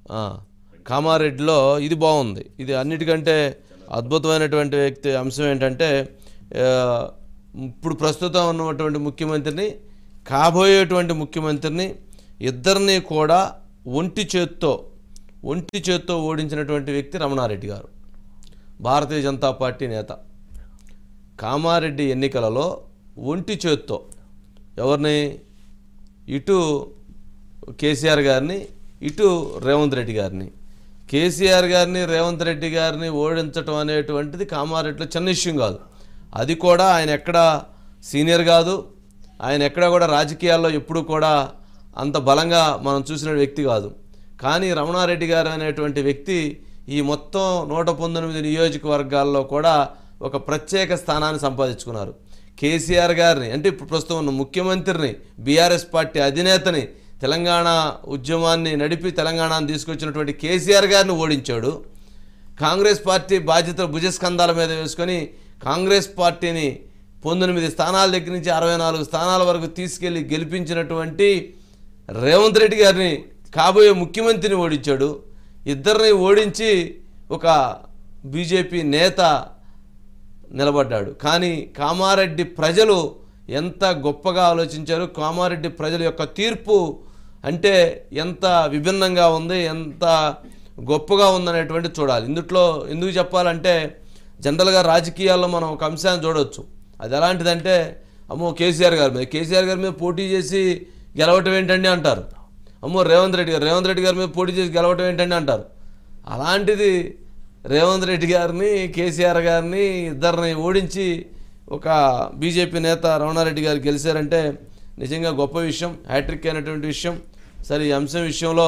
ఆ, కామారెడ్డిలో ఇది బాగుంది ఇది అన్నిటికంటే అద్భుతమైనటువంటి వ్యక్తి అంశం ఏంటంటే ఆ, ఇప్పుడు ప్రస్తుతం ఉన్నటువంటి ముఖ్యమంత్రిని కాబోయేటువంటి ముఖ్యమంత్రిని ఇద్దరిని కూడా ఒంటి చేత్తో ఒంటి చేత్తో ఓడించినటువంటి వ్యక్తి రమణారెడ్డి గారు భారతీయ జనతా పార్టీ నేత కామారెడ్డి ఎన్నికలలో ఒంటి చేత్తో ఎవరిని ఇటు కేసీఆర్ గారిని ఇటు రేవంత్ రెడ్డి గారిని కేసీఆర్ గారిని రేవంత్ రెడ్డి గారిని ఓడించటం అనేటువంటిది కామారెడ్డిలో చిన్న విషయం కాదు అది కూడా ఆయన ఎక్కడ సీనియర్ కాదు ఆయన ఎక్కడ కూడా రాజకీయాల్లో ఎప్పుడూ కూడా అంత బలంగా మనం చూసిన వ్యక్తి కాదు కానీ రమణారెడ్డి గారు అనేటువంటి వ్యక్తి ఈ మొత్తం నూట పంతొమ్మిది నియోజకవర్గాల్లో కూడా ఒక ప్రత్యేక స్థానాన్ని సంపాదించుకున్నారు కేసీఆర్ గారిని అంటే ఇప్పుడు ప్రస్తుతం ఉన్న ముఖ్యమంత్రిని బీఆర్ఎస్ పార్టీ అధినేతని తెలంగాణ ఉద్యమాన్ని నడిపి తెలంగాణను తీసుకొచ్చినటువంటి కేసీఆర్ గారిని ఓడించాడు కాంగ్రెస్ పార్టీ బాధ్యతలు భుజస్కంధాల మీద వేసుకొని కాంగ్రెస్ పార్టీని పంతొమ్మిది స్థానాల దగ్గర నుంచి అరవై నాలుగు స్థానాల వరకు తీసుకెళ్లి గెలిపించినటువంటి రేవంత్ రెడ్డి గారిని కాబోయే ముఖ్యమంత్రిని ఓడించాడు ఇద్దరిని ఓడించి ఒక బీజేపీ నేత నిలబడ్డాడు కానీ కామారెడ్డి ప్రజలు ఎంత గొప్పగా ఆలోచించారు కామారెడ్డి ప్రజల యొక్క తీర్పు అంటే ఎంత విభిన్నంగా ఉంది ఎంత గొప్పగా ఉందనేటువంటి చూడాలి ఇందుట్లో ఎందుకు చెప్పాలంటే జనరల్గా రాజకీయాల్లో మనం ఒక అంశాన్ని చూడవచ్చు అది ఎలాంటిదంటే అమ్మో కేసీఆర్ గారి మీద కేసీఆర్ గారి మీద పోటీ చేసి గెలవటం ఏంటండి అంటారు అమ్మో రేవంత్ రెడ్డి గారు రేవంత్ రెడ్డి గారి మీద పోటీ చేసి గెలవటం ఏంటండి అంటారు అలాంటిది రేవంత్ రెడ్డి గారిని కేసీఆర్ గారిని ఇద్దరిని ఓడించి ఒక బీజేపీ నేత రమణారెడ్డి గారు గెలిచారంటే నిజంగా గొప్ప విషయం హ్యాట్రిక్ అయినటువంటి విషయం సరే ఈ అంశం విషయంలో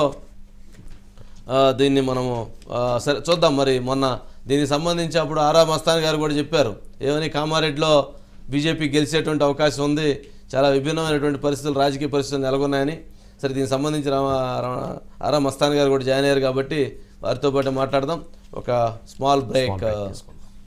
ఆ, దీన్ని మనము ఆ, సరే చూద్దాం మరి మొన్న దీనికి సంబంధించి అప్పుడు ఆరా మస్తాన్ గారు కూడా చెప్పారు ఏమని కామారెడ్డిలో బీజేపీ గెలిచేటువంటి అవకాశం ఉంది చాలా విభిన్నమైనటువంటి పరిస్థితులు రాజకీయ పరిస్థితులు నెలకొన్నాయని సరే దీనికి సంబంధించి రామ రామ- ఆరా మస్తాన్ గారు కూడా జాయిన్ అయ్యారు కాబట్టి వారితో పాటు మాట్లాడదాం ఒక స్మాల్ బ్రేక్